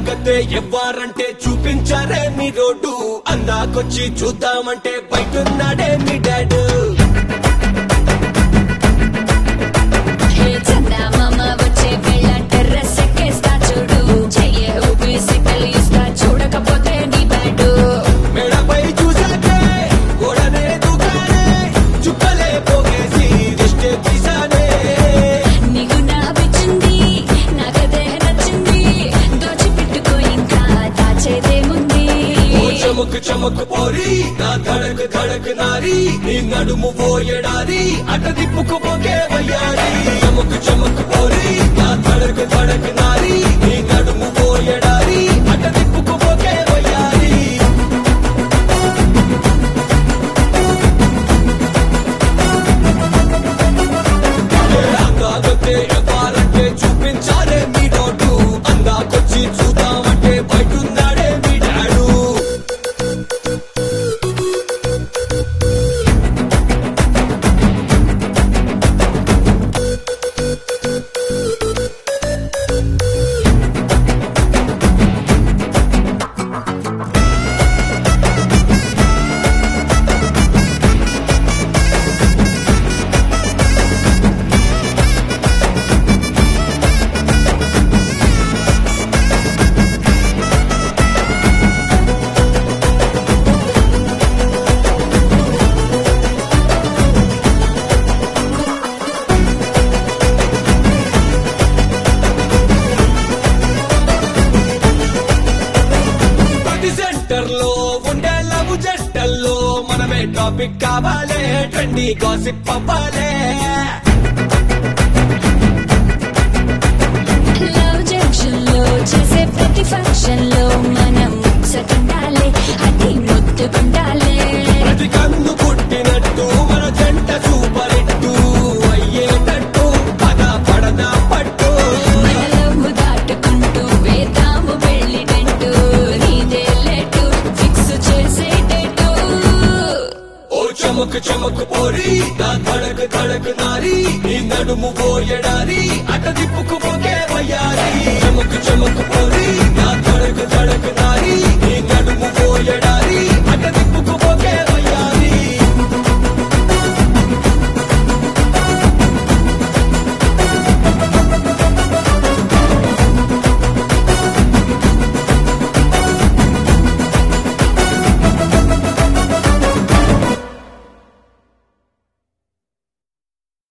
అందగతే ఎవ్వారంటే చూపించారే మీ road అందాకొచ్చి చూద్దామంటే బయటున్నాడే మీ dad హే చందమామ వచ్చే వేళ టెర్రస్ ఎక్కేస్తా చూడు చెయ్యే ఊపి సిగ్గలు ఇస్తా చూడకపోతే నీ బ్యాడు మెడపై చూసాకే గోడనే దూకానే చుక్కలే పోగేసి దిష్టే తీసానే నీకు నా పిచ్చింది నాకదే నచ్చింది దోచిపెట్టుకో ఇంకా దాచేదేముంది ఓ చమక్ చమక్ పోరి నా ధడక్ ధడక్ నారి నీ నడుము పోయడారి అట దిప్పుకు పోకే వయ్యారి చమక్ చమక్ పోరి నా ధడక్ ధడక్ నారి నీ నడుము పోయడారి అట దిప్పుకు పోకే వయ్యారి అందాకొచ్చే ఎవ్వాలంటే చూపించాలే మీ నోటు అందాకొచ్చి చూద్దామంటే బయటున్నాడే మీ డాడు ప్రతి సెంటర్ లో ఉండే లవ్ జంటల్లో మనమే టాపిక్ కావాలే ట్రెండీ గాసిప్ అవ్వాలే లవ్ జంక్షన్ లో చేసే ప్రతి ఫంక్షన్ లో మనం ముచ్చటుండాలి అది ముద్దుకుండాలి ప్రతి కన్ను పుట్టినట్టు మన జంట సూపర్ హిట్టు అయ్యేటట్టు పద పడదా పట్టు మనలో దాటుకుంటూ వేద్దాము వెళ్ళినట్టు నీదే లేటు ఫిక్స్ చేసేటట్టు ఓ చమక్ చమక్ పోరి నా ధడక్ ధడక్ నారి నీ నడుము పోయడారి అట దిప్పుకు పోకే వయ్యారి చమక్ చమక్ పోరి నా ధడక్ ధడక్ నారి నీ నడుము పోయడారి అట దిప్పుకు